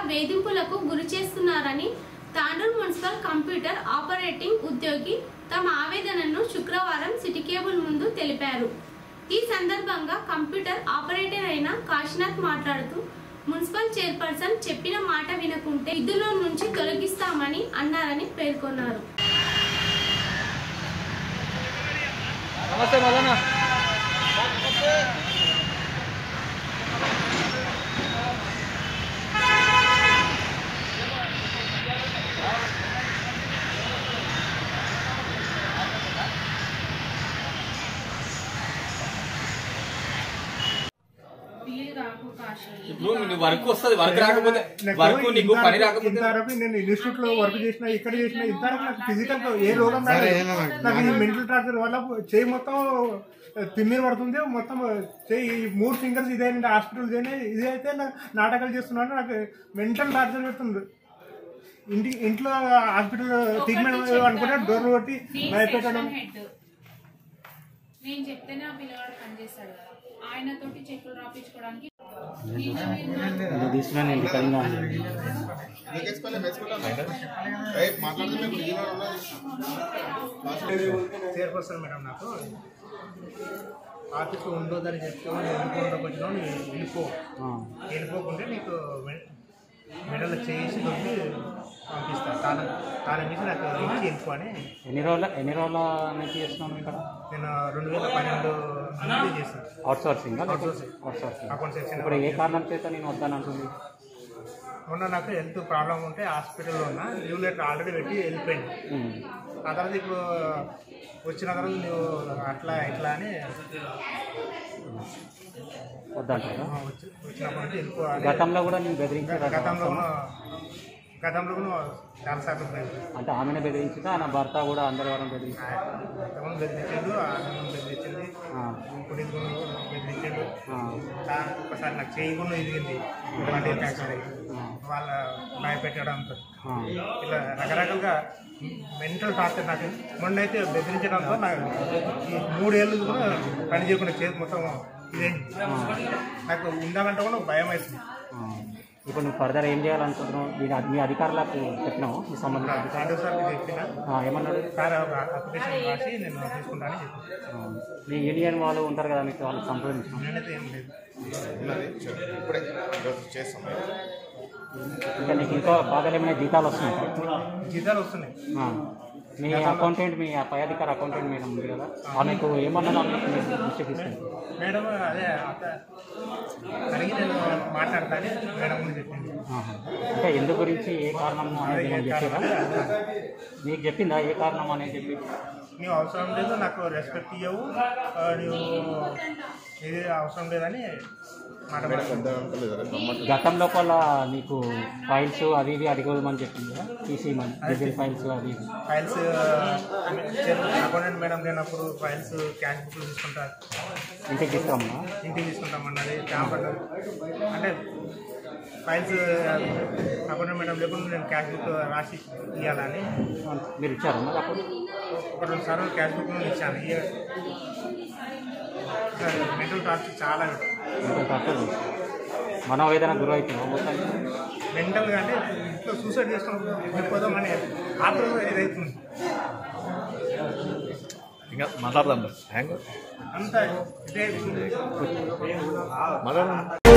వేధింపులకు గురి చేస్తున్నారని తాండూరు మున్సిపల్ కంప్యూటర్ ఆపరేటింగ్ ఉద్యోగి తమ ఆవేదనను శుక్రవారం సిటీ కేబుల్ ముందు తెలిపారు ఈ సందర్భంగా కంప్యూటర్ ఆపరేటర్ అయిన కాశీనాథ్ మాట్లాడుతూ మున్సిపల్ చైర్పర్సన్ చెప్పిన మాట వినకుంటే విధుల నుంచి తొలగిస్తామని అన్నారని పేర్కొన్నారు నమస్తే మల్లన్న ఇప్పుడు నువ్వు వర్క్ వస్తుంది వర్క్ రాకపోతే వర్క్ నీకు పని రాకపోతే ఇంతవరకు నేను ఇన్స్టిట్యూట్ లో వర్క్ చేసిన ఇక్కడ చేసిన ఇంతవరకు నాకు ఫిజికల్ ఏ రోగం రాలేదు. నాకు ఈ మెంటల్ టార్చర్ వల్ల చేయి మొత్తం తిమ్మిరి పడుతుంది మొత్తం చేయి ఈ మూడు ఫింగర్స్ ఇదే హాస్పిటల్ ఇదే ఇదే అయితే నాకు నాటకాలు చేస్తున్నాను నాకు మెంటల్ టార్చర్ పెడుతుంది ఇంటి ఇంట్లో హాస్పిటల్ ట్రీట్మెంట్ అనుకుంటే డోర్ కొట్టి భయపెట్టడం హెడ్ నేను చెప్తేనే ఆ పిల్లవాడు పనిచేస్తాడు కదా ఆయనతోటి చెక్కులు రాపించుకోవడానికి చైర్పర్సన్ మేడం నాకు ఆఫీస్లో ఉండొద్దని చెప్తాము ఎందుకు ఉండకొచ్చినావు నువ్వు వెళ్ళిపో వెళ్ళిపోకుంటే నీకు మె- మెడల్ చేసి దొరికి పంపిస్తాను తాళం తాళం చేసి నాకు ఇచ్చి వెళ్ళిపో అని ఎన్ని రోజుల ఎన్ని రోజుల నుంచి చేస్తున్నాను ఇక్కడ నేను రెండు వేల పన్నెండు నుంచి చేశాను outsourcing Outsourcing. Outsourcing account section ఇప్పుడు ఏ కారణం చేత నేను వద్దాను అంటుంది మొన్న నాకు హెల్త్ ప్రాబ్లం ఉంటే హాస్పిటల్లో ఉన్నా లీవ్ లెటర్ ఆల్రెడీ పెట్టి వెళ్ళిపోయింది ఉమ్. ఆ తర్వాత ఇప్పుడు వచ్చిన తర్వాత నువ్వు అట్లా ఇట్లా అని వద్దంటారా ఆ, వచ్చి వచ్చినప్పటి నుంచి వెళ్ళిపో అని గతంలో కూడా నేను బెదిరించాను గతంలో కూడా గతంలో కూడా చాలా సార్లు పోయింది అంటే ఆమెను బెదిరించిందా నా భర్త కూడా అందరి వారం బెదిరించారు ఎంతమంది బెదిరించిండు ఆనందం బెదిరించింది ఇప్పుడు ఇది కూడా బెదిరించిండు తా- ఒకసారి నాకు చేయి కూడా ఇదిగింది బండి ఫ్రాక్చర్ అయ్యి వాళ్ళ భయపెట్టడంతో ఇలా రకరకాలుగా మెంటల్ టార్చర్ నాకు మొన్న అయితే బెదిరించడంతో నాకు ఈ మూడేళ్ళు కూడా పని చేయకుండా చేతి మొత్తం ఇదేంటి నాకు ఉండాలంటే కూడా భయం అవుతుంది ఇప్పుడు నువ్వు ఫర్దర్ ఏం చేయాలనుకుంటున్నావు దీని మీ అధికారులకు చెప్పినావు ఈ సంబంధం రెండో సార్లు చెప్పిన ఏమన్నాడు సార్ ఒక అప్లికేషన్ రాసి నేను తీసుకుంటానని చెప్పాను ఆ, మీ యూనియన్ వాళ్ళు ఉంటారు కదా మీకు వాళ్ళు సంప్రదించిన నేనైతే ఏం లేదు ఇప్పుడే ఈరోజు చేస్తాం ఇంకా నీకు ఇంకో బాగా ఏమైనా జీతాలు వస్తున్నాయి జీతాలు వస్తున్నాయి ఆ. మీ అకౌంటెంట్ మీ పై అధికారి అకౌంటెంట్ మేడం ఉంది కదా ఆమెకు ఏమన్నా దృష్టి తీసుకుంది మేడం అదే అత్త అడిగి నేను మాట్లాడతాను మేడం ముందు చెప్పింది ఆహా. అంటే ఎందు గురించి ఏ కారణం అనేది నేను చెప్పారా నీకు చెప్పిందా ఏ కారణం అనేది చెప్పి నీవు అవసరం లేదు నాకు రెస్పెక్ట్ ఇవ్వవు ఆ, నువ్వు ఇది అవసరం లేదని మాట మాట్లాడుతుంది. గతం లోపల నీకు ఫైల్స్ అవి ఇవి అడగమని చెప్పింది కదా తీసేయమని డిజిటల్ ఫైల్స్ అవి ఇవి. ఫైల్స్ అకౌంటెంట్ మేడం లేనప్పుడు ఫైల్స్ క్యాష్ బుక్లు తీసుకుంటారు ఇంటికి తీసుకురమ్మా ఇంటికి తీసుకుంటామన్నది క్యాంప్ అన్నది అంటే ఫైల్స్ అకౌంటెంట్ మేడం లేకుండా నేను క్యాష్ బుక్ రాసి ఇవ్వాలని మీరు ఇచ్చారు మరి అప్పుడు ఒక రెండు సార్లు క్యాష్ బుక్ ఇచ్చాను ఇయ్య- మెంటల్ టార్చర్ చాలా ఇంకా తప్పదు మనోవేదన గురవుతున్నావు మొత్తానికి మెంటల్గా అంటే ఇంట్లో సూసైడ్ చేసుకుని వెళ్ళిపోదామని ఆత్మ ఇదవుతుంది ఇంకా మాట్లాడదాం హ్యాంగ్ అంత ఇదే మాట్లాడదాం